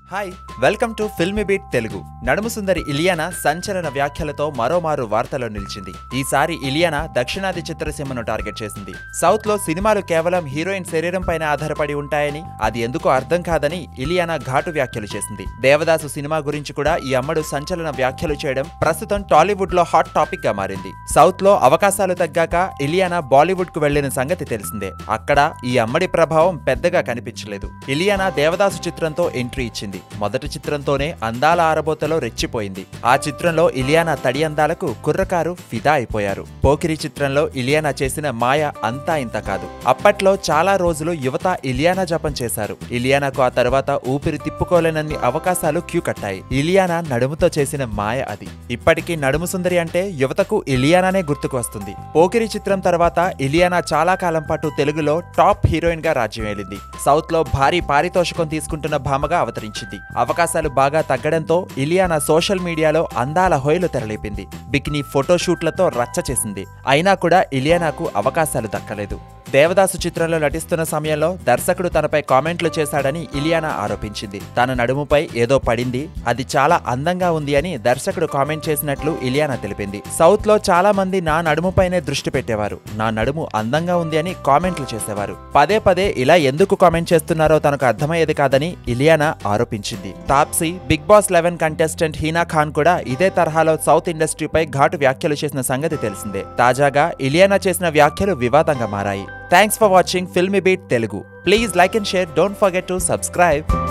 hi welcome to Filmi Beat Telugu నడుము సుందరి ఇలియానా సంచలన వ్యాఖ్యలతో మరోమారు వార్తలో నిలిచింది ఈసారి ఇలియానా దక్షిణాది చిత్రసీమను టార్గెట్ చేసింది సౌత్ లో సినిమాలు కేవలం హీరోయిన్ శరీరం పైన ఆధారపడి ఉంటాయని అది ఎందుకో అర్థం కాదని ఇలియానా ఘాటు వ్యాఖ్యలు చేసింది దేవదాసు సినిమా గురించి కూడా ఈ అమ్మడు సంచలన వ్యాఖ్యలు చేయడం ప్రస్తుతం టాలీవుడ్ లో హాట్ టాపిక్ గా మారింది సౌత్ లో అవకాశాలు తగ్గాక ఇలియానా బాలీవుడ్ కు వెళ్లిన సంగతి తెలిసిందే అక్కడ ఈ అమ్మడి ప్రభావం పెద్దగా కనిపించలేదు ఇలియానా దేవదాసు చిత్రంతో ఎంట్రీ ఇచ్చింది మొదటి చిత్రంతోనే అందాల ఆరబోతలో రెచ్చిపోయింది ఆ చిత్రంలో ఇలియానా తడి అందాలకు కుర్రకారు ఫిదా అయిపోయారు పోకిరి చిత్రంలో ఇలియానా చేసిన మాయ అంతా ఇంత కాదు అప్పట్లో చాలా రోజులు యువత ఇలియానా జపం చేశారు ఇలియానాకు ఆ తర్వాత ఊపిరి తిప్పుకోలేనన్ని అవకాశాలు క్యూ కట్టాయి ఇలియానా నడుముతో చేసిన మాయ అది ఇప్పటికీ నడుము సుందరి అంటే యువతకు ఇలియానానే గుర్తుకు వస్తుంది పోకిరి చిత్రం తర్వాత ఇలియానా చాలా కాలం పాటు తెలుగులో టాప్ హీరోయిన్ గా రాజ్యం ఏలింది సౌత్ లో భారీ పారితోషికం తీసుకుంటున్న భామగా అవతరించింది అవకాశాలు బాగా తగ్గడంతో ఇలియానా సోషల్ మీడియాలో అందాల హొయలు తెరలేపింది బికినీ ఫోటోషూట్లతో రచ్చ చేసింది అయినా కూడా ఇలియానాకు అవకాశాలు దక్కలేదు దేవదాసు చిత్రంలో నటిస్తున్న సమయంలో దర్శకుడు తనపై కామెంట్లు చేశాడని ఇలియానా ఆరోపించింది తన నడుముపై ఏదో పడింది అది చాలా అందంగా ఉంది అని దర్శకుడు కామెంట్ చేసినట్లు ఇలియానా తెలిపింది సౌత్ లో చాలా మంది నా నడుముపైనే దృష్టి పెట్టేవారు నా నడుము అందంగా ఉంది అని కామెంట్లు చేసేవారు పదే పదే ఇలా ఎందుకు కామెంట్ చేస్తున్నారో తనకు అర్థమయ్యేది కాదని ఇలియానా ఆరోపించింది Taapsee Bigg Boss eleven contestant Hina Khan కూడా ఇదే తరహాలో సౌత్ ఇండస్ట్రీపై ఘాటు వ్యాఖ్యలు చేసిన సంగతి తెలిసిందే తాజాగా ఇలియానా చేసిన వ్యాఖ్యలు వివాదంగా మారాయి thanks for watching Filmi Beat Telugu please like and share don't forget to subscribe